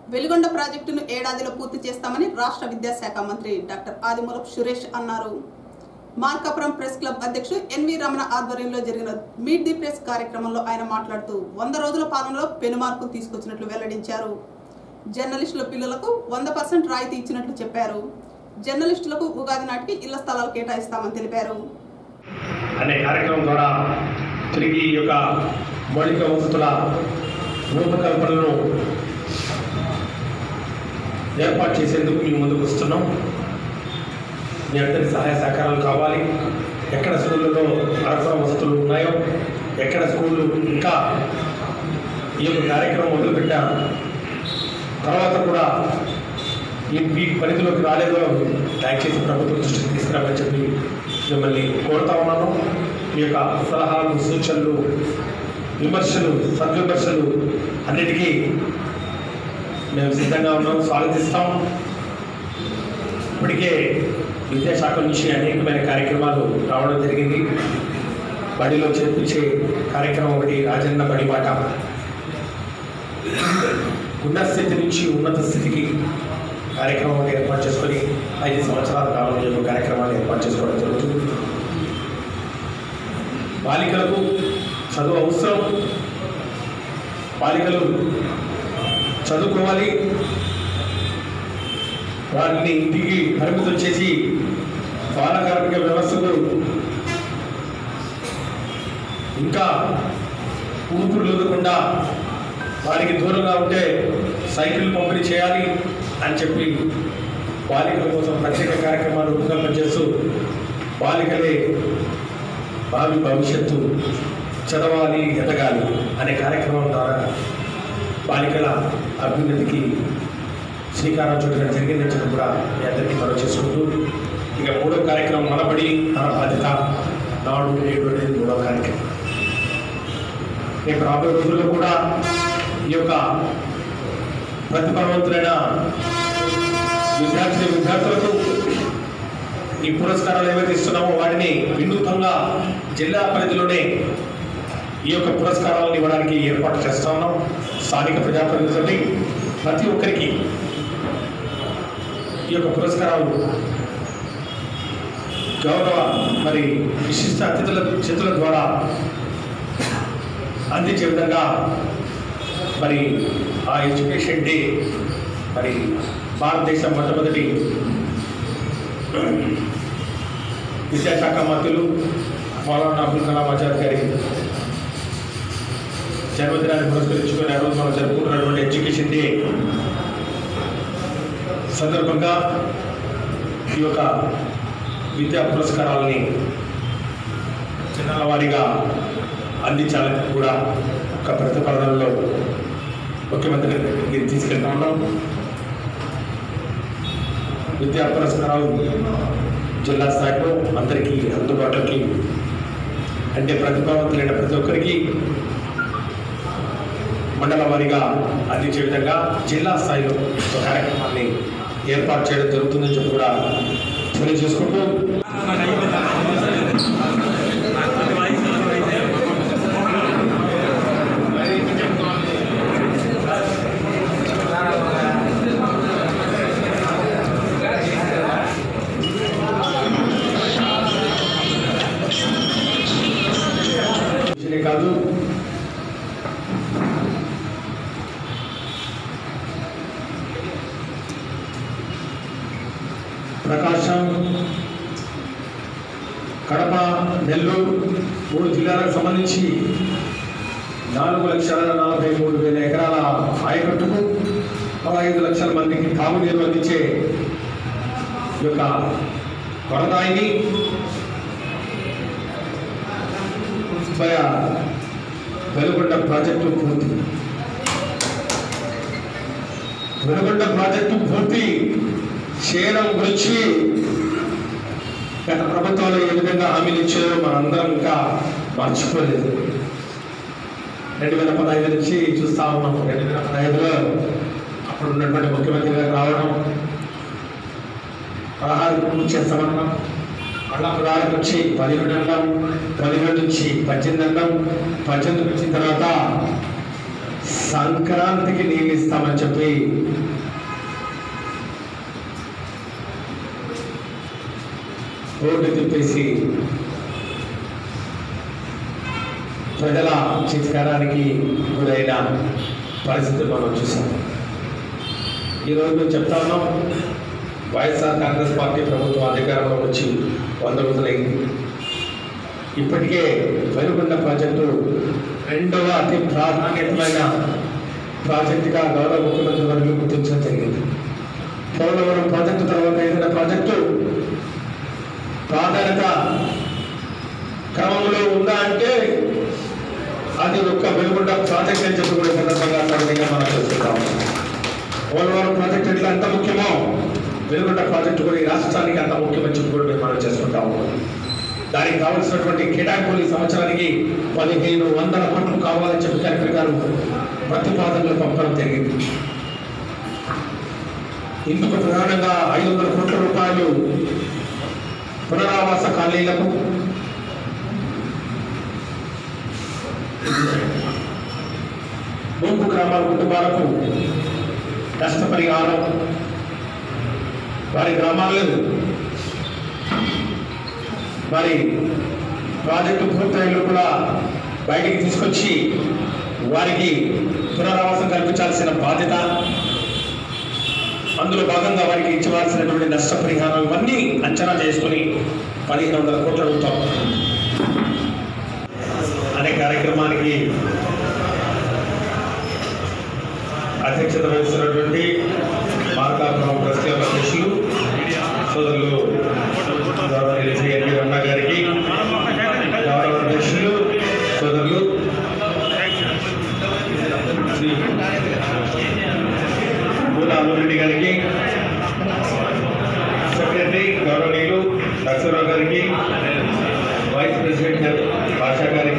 వెలుగొండ ప్రాజెక్టును ఏడాదిలో పూర్తి చేస్తామని రాష్ట్ర విద్యాశాఖ మంత్రి డాక్టర్ ఆదిమూలపు సురేష్ అన్నారు మార్కాపురం ప్రెస్ క్లబ్ అధ్యక్షుడు ఎన్వి రమణ ఆధ్వర్యంలో జరిగిన మీట్ ది ప్రెస్ కార్యక్రమంలో ఆయన మాట్లాడుతూ వంద రోజుల పాలనలో పెనుమార్పులు తీసుకొచ్చినట్లు వెల్లడించారు జర్నలిస్టుల పిల్లలకు వంద పర్సెంట్ రాయితీ ఇచ్చినట్లు చెప్పారు జర్నలిస్టులకు ఉగాది నాటికి ఇళ్ల స్థలాలు కేటాయిస్తామని తెలిపారు అనే కార్యక్రమం ద్వారా తిరిగి ఈ యొక్క మౌలిక వసతుల రూపకల్పనను ఏర్పాటు చేసేందుకు మేము ముందుకు వస్తున్నాం మీ అందరి సహాయ సహకారాలు కావాలి ఎక్కడ స్కూళ్ళలో అరకొర వసతులు ఉన్నాయో ఎక్కడ స్కూళ్ళు ఇంకా ఈ యొక్క కార్యక్రమం మొదలుపెట్టా తర్వాత కూడా ఈ మీ పరిధిలోకి రాలేదో దయచేసి ప్రభుత్వం దృష్టికి తీసుకురామని చెప్పి మిమ్మల్ని కోరుతా ఉన్నాను మీ యొక్క సలహాలు సూచనలు విమర్శలు సద్విమర్శలు అన్నిటికీ మేము సిద్ధంగా ఉన్నాం స్వాగతిస్తాం ఇప్పటికే విద్యాశాఖ నుంచి అనేకమైన కార్యక్రమాలు రావడం జరిగింది బడిలో చేర్పించే కార్యక్రమం ఒకటి రాజన్న బడి బాట ఉన్నత స్థితి నుంచి ఉన్నత స్థితికి కార్యక్రమం ఒకటి ఏర్పాటు చేసుకొని ఐదు సంవత్సరాల కాలంలో ఈ యొక్క కార్యక్రమాలు ఏర్పాటు చేసుకోవడం జరుగుతుంది బాలికలకు చదువు అవసరం బాలికలు చదువుకోవాలి వారిని ఇంటికి పరిమితం చేసి బాల కార్మిక వ్యవస్థకు ఇంకా ఊపిరి లేకుండా వారికి దూరంగా ఉంటే సైకిల్ పంపిణీ చేయాలి అని చెప్పి బాలికల కోసం ప్రత్యేక కార్యక్రమాలు రూపకల్పన చేస్తూ బాలికలే భావి భవిష్యత్తు చదవాలి ఎదగాలి అనే కార్యక్రమం ద్వారా బాలికల అభ్యున్నతికి శ్రీకారం చుట్టడం జరిగిందని చెప్పి కూడా మీ అందరికీ మనం చేసుకుంటూ ఇక మూడో కార్యక్రమం మనబడి మన బాధ్యత నాడు నేడు అనేది మూడో కార్యక్రమం రేపు రాబోయే రోజుల్లో కూడా ఈ యొక్క ప్రతిభావంతులైన విద్యార్థి విద్యార్థులకు ఈ పురస్కారాలు ఏవైతే ఇస్తున్నామో వాటిని వినూత్నంగా జిల్లా పరిధిలోనే ఈ యొక్క పురస్కారాలను ఇవ్వడానికి ఏర్పాటు చేస్తా ఉన్నాం స్థానిక ప్రజాప్రతినిధులని ప్రతి ఒక్కరికి ఈ యొక్క పురస్కారాలు గౌరవ మరి విశిష్ట అతిథుల చేతుల ద్వారా అందించే విధంగా మరి ఆ ఎడ్యుకేషన్ డే మరి భారతదేశం మొట్టమొదటి విద్యాశాఖ మంత్రులు మౌలానా అబ్దుల్ కలాం ఆజాద్ గారి జన్మదినాన్ని పురస్కరించుకొని ఆ రోజు మనం జరుపుకుంటున్నటువంటి ఎడ్యుకేషన్ డే సందర్భంగా ఈ యొక్క విద్యా పురస్కారాలని చిన్నల వారీగా అందించాలని కూడా ఒక ప్రతిపాదనలో ముఖ్యమంత్రి గారికి తీసుకెళ్తా ఉన్నాం విద్యా పురస్కారాలు జిల్లా స్థాయిలో అందరికీ అందుబాటులోకి అంటే ప్రతిభావంతులైన ప్రతి ఒక్కరికి మండల వారీగా అందించే విధంగా జిల్లా స్థాయిలో ఒక కార్యక్రమాన్ని ఏర్పాటు చేయడం జరుగుతుందని చెప్పి కూడా తెలియజేసుకుంటూ ఇదే కాదు ప్రకాశం కడప నెల్లూరు మూడు జిల్లాలకు సంబంధించి నాలుగు లక్షల నలభై మూడు వేల ఎకరాల ఆయకట్టుకు పదహైదు లక్షల మందికి తాగునీరు అందించే ఈ యొక్క కొరదాయిని స్వయ వెలుగొండ ప్రాజెక్టు పూర్తి వెలుగొండ ప్రాజెక్టు పూర్తి చేయడం గురించి గత ప్రభుత్వాలు ఏ విధంగా హామీలు ఇచ్చారో మనందరం ఇంకా మర్చిపోలేదు రెండు వేల పదహైదు నుంచి చూస్తా ఉన్నాం రెండు వేల పదహైదులో అప్పుడు ఉన్నటువంటి ముఖ్యమంత్రి గారు రావడం పదహారు పూర్తి చేస్తామన్నాం మళ్ళా పదహారు నుంచి పదిహేడు అన్నాం పదిహేడు నుంచి పద్దెనిమిది అన్నాం పద్దెనిమిది వచ్చిన తర్వాత సంక్రాంతికి నీళ్ళు ఇస్తామని చెప్పి రోడ్డు తిప్పేసి ప్రజల చిత్కారానికి గురైన పరిస్థితులు మనం చూసాం ఈరోజు మేము చెప్తా ఉన్నాం వైఎస్ఆర్ కాంగ్రెస్ పార్టీ ప్రభుత్వం అధికారంలోకి వచ్చి వంద రోజులైంది ఇప్పటికే వెలుగొండ ప్రాజెక్టు రెండవ అతి ప్రాధాన్యతమైన ప్రాజెక్టుగా గౌరవ ముఖ్యమంత్రి వర్యులు గుర్తించడం జరిగింది పోలవరం ప్రాజెక్టు తర్వాత ఏదైనా ప్రాజెక్టు ప్రాధాన్యత క్రమంలో ఉందా అంటే అది ఒక్క వెలుగొండ ప్రాజెక్ట్ అని చెప్పి కూడా ఈ సందర్భంగా సరళంగా మనం చూస్తున్నాం పోలవరం ప్రాజెక్ట్ ఎట్లా ఎంత ముఖ్యమో వెలుగొండ ప్రాజెక్టు కూడా ఈ రాష్ట్రానికి అంత ముఖ్యమని చెప్పి కూడా మేము మనం చేసుకుంటాము దానికి కావలసినటువంటి కేటాయింపులు ఈ సంవత్సరానికి పదిహేను వందల కోట్లు కావాలని చెప్పి కలెక్టర్ గారు ప్రతిపాదనలు పంపడం జరిగింది ఇందుకు ప్రధానంగా ఐదు వందల కోట్ల రూపాయలు పునరావాస కాలనీలకు ముంపు గ్రామాల కుటుంబాలకు నష్టపరిహారం వారి గ్రామాల్లో మరి ప్రాజెక్టు పూర్తయిన కూడా బయటికి తీసుకొచ్చి వారికి పునరావాసం కల్పించాల్సిన బాధ్యత అందులో భాగంగా వారికి ఇచ్చవలసినటువంటి నష్టపరిహారం ఇవన్నీ అంచనా చేసుకుని పదిహేను వందల కోట్ల రూపాయలు అనే కార్యక్రమానికి అధ్యక్షత వహిస్తున్నటువంటి మార్కాపురం ప్రెస్ క్లబ్ అధ్యక్షులు సోదరులు గౌరవనీయులు శ్రీ ఎన్వి రమణ గారికి గౌరవ అధ్యక్షులు సోదరులు శ్రీ మూల అల్లురెడ్డి గారికి సెక్రటరీ గౌరవనీయులు నరసింహరావు గారికి వైస్ ప్రెసిడెంట్ గారు భాషా గారికి